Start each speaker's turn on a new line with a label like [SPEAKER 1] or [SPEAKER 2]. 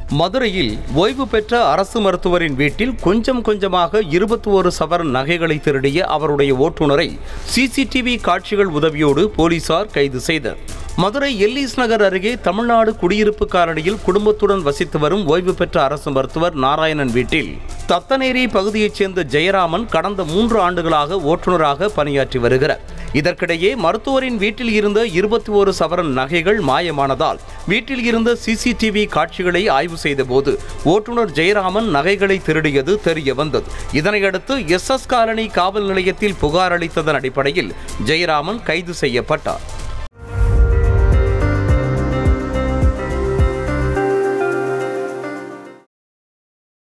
[SPEAKER 1] மதுரையில் ஓய்வு பெற்ற அரசு மருத்துவரின் வீட்டில் கொஞ்சம் கொஞ்சமாக இருபத்தி ஒரு சவரன் நகைகளை திருடிய அவருடைய ஓட்டுநரை சிசிடிவி காட்சிகள் உதவியோடு போலீசார் கைது செய்தனர் மதுரை எல்லீஸ் நகர் அருகே தமிழ்நாடு குடியிருப்பு காலனியில் குடும்பத்துடன் வசித்து வரும் ஓய்வு பெற்ற அரசு மருத்துவர் நாராயணன் வீட்டில் தத்தநேரி பகுதியைச் சேர்ந்த ஜெயராமன் கடந்த மூன்று ஆண்டுகளாக ஓட்டுநராக பணியாற்றி வருகிறார் இதற்கிடையே மருத்துவரின் வீட்டில் இருந்த இருபத்தி ஒரு சவரன் நகைகள் மாயமானதால் வீட்டில் இருந்த சிசிடிவி காட்சிகளை ஆய்வு செய்தபோது ஓட்டுநர் ஜெயராமன் நகைகளை திருடியது தெரிய வந்தது இதனையடுத்து எஸ் எஸ் காலனி காவல் நிலையத்தில் புகார் அளித்ததன் அடிப்படையில் ஜெயராமன் கைது செய்யப்பட்டார்